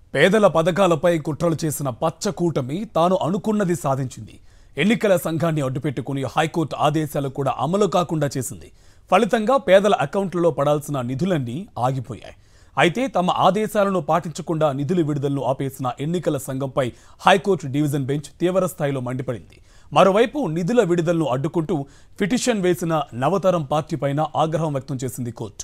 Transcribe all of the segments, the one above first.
పేదల పథకాలపై కుట్రలు చేసిన పచ్చ కూటమి తాను అనుకున్నది సాధించింది ఎన్నికల సంఘాన్ని అడ్డుపెట్టుకుని హైకోర్టు ఆదేశాలు కూడా అమలు కాకుండా చేసింది ఫలితంగా పేదల అకౌంట్లలో పడాల్సిన నిధులన్నీ ఆగిపోయాయి అయితే తమ ఆదేశాలను పాటించకుండా నిధుల విడుదలను ఆపేసిన ఎన్నికల సంఘంపై హైకోర్టు డివిజన్ బెంచ్ తీవ్ర స్థాయిలో మండిపడింది మరోవైపు నిధుల విడుదలను అడ్డుకుంటూ పిటిషన్ వేసిన నవతరం పార్టీపైన ఆగ్రహం వ్యక్తం చేసింది కోర్టు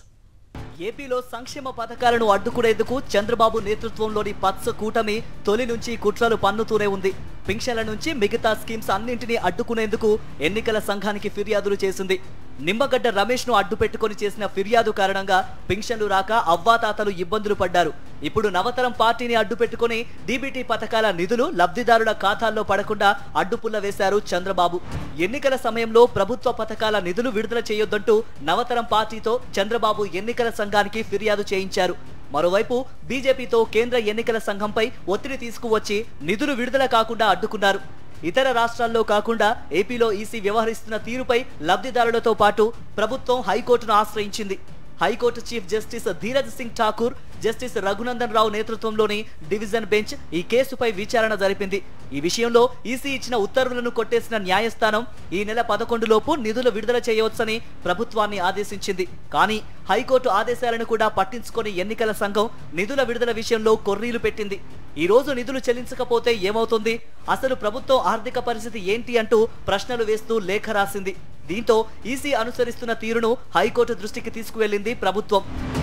ఏపీలో సంక్షేమ పథకాలను అడ్డుకునేందుకు చంద్రబాబు నేతృత్వంలోని పచ్చ కూటమి తొలి నుంచి కుట్రలు పన్నుతూనే ఉంది పింఛన్ల నుంచి మిగతా స్కీమ్స్ అన్నింటినీ అడ్డుకునేందుకు ఎన్నికల సంఘానికి ఫిర్యాదులు చేసింది నిమ్మగడ్డ రమేష్ ను అడ్డు పెట్టుకొని చేసిన ఫిర్యాదు కారణంగా పింఛన్లు రాక అవ్వాతాతలు ఇబ్బందులు పడ్డారు ఇప్పుడు నవతరం పార్టీని అడ్డు పెట్టుకొని డీబీటీ పథకాల నిధులు లబ్ధిదారుల ఖాతాల్లో పడకుండా అడ్డుపుల్ల వేశారు చంద్రబాబు ఎన్నికల సమయంలో ప్రభుత్వ పథకాల నిధులు విడుదల చేయొద్దంటూ నవతరం పార్టీతో చంద్రబాబు ఎన్నికల సంఘానికి ఫిర్యాదు చేయించారు మరోవైపు బీజేపీతో కేంద్ర ఎన్నికల సంఘంపై ఒత్తిడి తీసుకువచ్చి నిధులు విడుదల కాకుండా అడ్డుకున్నారు ఇతర రాష్ట్రాల్లో కాకుండా ఏపీలో ఈసీ వ్యవహరిస్తున్న తీరుపై లబ్ధిదారులతో పాటు ప్రభుత్వం హైకోర్టును ఆశ్రయించింది high court chief justice Dheeraj Singh Thakur justice Raghunandan Rao నేతృత్వంలోని డివిజన్ బెంచ్ ఈ కేసుపై విచారణ జరిపింది ఈ విషయంలో ఈసీ ఇచ్చిన ఉత్తర్వులను కొట్టేసిన న్యాయస్థానం ఈ నెల పదకొండులోపు నిధులు విడుదల చేయవచ్చని ప్రభుత్వాన్ని ఆదేశించింది కానీ హైకోర్టు ఆదేశాలను కూడా పట్టించుకొని ఎన్నికల సంఘం నిధుల విడుదల విషయంలో కొర్రీలు పెట్టింది ఈ రోజు నిధులు చెల్లించకపోతే ఏమవుతుంది అసలు ప్రభుత్వం ఆర్థిక పరిస్థితి ఏంటి అంటూ ప్రశ్నలు వేస్తూ లేఖ రాసింది దీంతో ఈసీ అనుసరిస్తున్న తీరును హైకోర్టు దృష్టికి తీసుకువెళ్లింది ప్రభుత్వం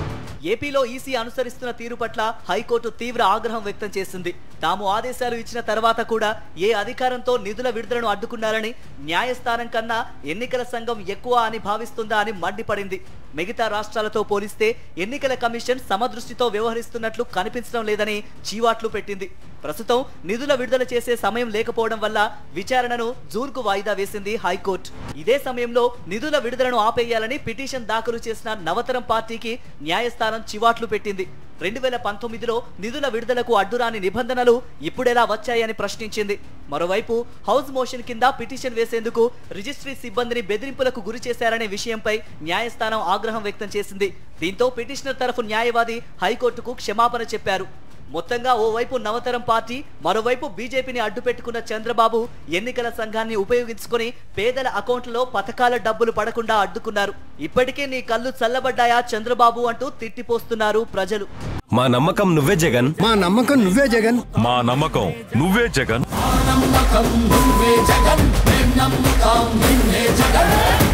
ఏపీలో ఈసీ అనుసరిస్తున్న తీరు పట్ల హైకోర్టు తీవ్ర ఆగ్రహం వ్యక్తం చేసింది తాము ఆదేశాలు ఇచ్చిన తర్వాత కూడా ఏ అధికారంతో నిధుల విడుదలను అడ్డుకున్నారని న్యాయస్థానం కన్నా ఎన్నికల సంఘం ఎక్కువ అని భావిస్తుందా అని మండిపడింది మిగతా రాష్ట్రాలతో పోలిస్తే ఎన్నికల కమిషన్ సమదృష్టితో వ్యవహరిస్తున్నట్లు కనిపించడం లేదని చీవాట్లు పెట్టింది ప్రస్తుతం నిధుల విడుదల చేసే సమయం లేకపోవడం వల్ల విచారణను జూన్కు వాయిదా వేసింది హైకోర్టు ఇదే సమయంలో నిధుల విడుదలను ఆపేయాలని పిటిషన్ దాఖలు చేసిన నవతరం పార్టీకి న్యాయస్థానం చివాట్లు పెట్టింది రెండు వేల పంతొమ్మిదిలో నిధుల విడుదలకు అడ్డురాని నిబంధనలు ఇప్పుడెలా వచ్చాయని ప్రశ్నించింది మరోవైపు హౌస్ మోషన్ కింద పిటిషన్ వేసేందుకు రిజిస్ట్రీ సిబ్బందిని బెదిరింపులకు గురి చేశారనే విషయంపై న్యాయస్థానం ఆగ్రహం వ్యక్తం చేసింది దీంతో పిటిషనర్ తరఫు న్యాయవాది హైకోర్టుకు క్షమాపణ చెప్పారు మొత్తంగా ఓవైపు నవతరం పార్టీ మరోవైపు బీజేపీని అడ్డుపెట్టుకున్న చంద్రబాబు ఎన్నికల సంఘాన్ని ఉపయోగించుకొని పేదల అకౌంట్లలో పథకాల డబ్బులు పడకుండా అడ్డుకున్నారు ఇప్పటికే నీ కళ్ళు చల్లబడ్డాయా చంద్రబాబు అంటూ తిట్టిపోస్తున్నారు ప్రజలు మా నమ్మకం నువ్వే జగన్ మా నమ్మకం నువ్వే జగన్ మా నమ్మకం నువ్వే జగన్ నమ్మకం నువ్వే జగన్ మేం నమ్ముతాం నిన్నే జగన్